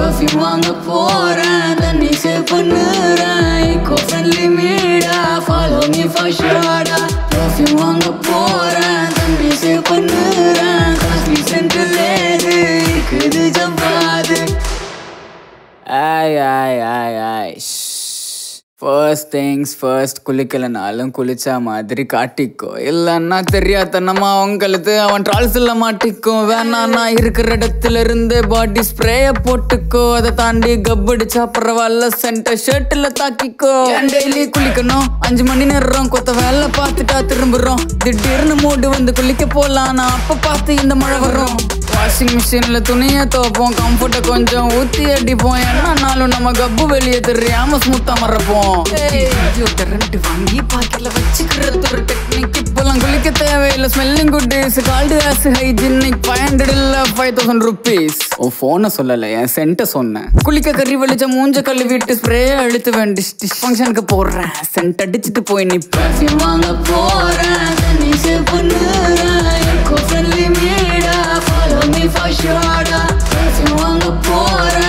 perfume வாங்க போறேன் தண்ணி சேவ் பண்ணுறேன் ஈகோ ஃப்ரெண்ட்லி மீடா ஃபாலோ மீ ஃபார் ஷோடா பர்ஃப்யூம் வாங்க போறேன் தண்ணி சேவ் பண்ணுறேன் காஸ்ட்லி சென்ட்ரலேது இருக்குது ஜவ்வாது ஆய் ஆய் ஆய் ஆய் ஃபர்ஸ்ட் திங்ஸ் ஃபர்ஸ்ட் குளிக்கலனாலும் குளிச்சா மாதிரி காட்டிக்கோ இல்லைன்னா தெரியாதனமா அவங்களுக்கு அவன் ட்ரால்ஸில் மாட்டிக்கும் வேணான்னா இருக்கிற இடத்துல இருந்து பாடி ஸ்ப்ரேய போட்டுக்கோ அதை தாண்டி கப்படிச்சா பரவாயில்ல சென்டர் ஷர்ட்டில் தாக்கிக்கோ டெய்லி குளிக்கணும் அஞ்சு மணி நேரம் கொத்த வேலை பார்த்துட்டா திரும்புறோம் திடீர்னு மூடு வந்து குளிக்க போலாம் நான் அப்ப பார்த்து இந்த மழை வரும் வாஷிங் மிஷின்ல துணியை துவைப்போம் கம்ஃபர்ட்டை கொஞ்சம் ஊத்தி அடிப்போம் என்னன்னாலும் நம்ம கப்பு வெளியே தெரியாம ஸ்மூத்தா மறப்போம் கரண்ட் வாங்கி பாக்கெட்ல வச்சுக்கிறது ஒரு டெக்னிக் இப்பெல்லாம் குளிக்க தேவையில்லை smelling good is called as hygienic five hundred இல்ல ஃபைவ் தௌசண்ட் ருபீஸ் ஓ ஃபோனை சொல்லல என் சென்ட்டை சொன்னேன் குளிக்க கறி வலிச்ச மூஞ்ச கழுவிட்டு ஸ்ப்ரே அழுத்து வேண்டி ஃபங்க்ஷனுக்கு போடுறேன் சென்ட் அடிச்சுட்டு போய் நிப்பேன் பர்ஃப்யூம் வாங்க போறேன் தண்ணி சேவ் பண்ணுறேன் ஈகோ ஃப்ரெண்ட்லி மீடா ஃபாலோ மீ ஃபார் ஷோடா பர்ஃப்யூம் வாங்க போறேன்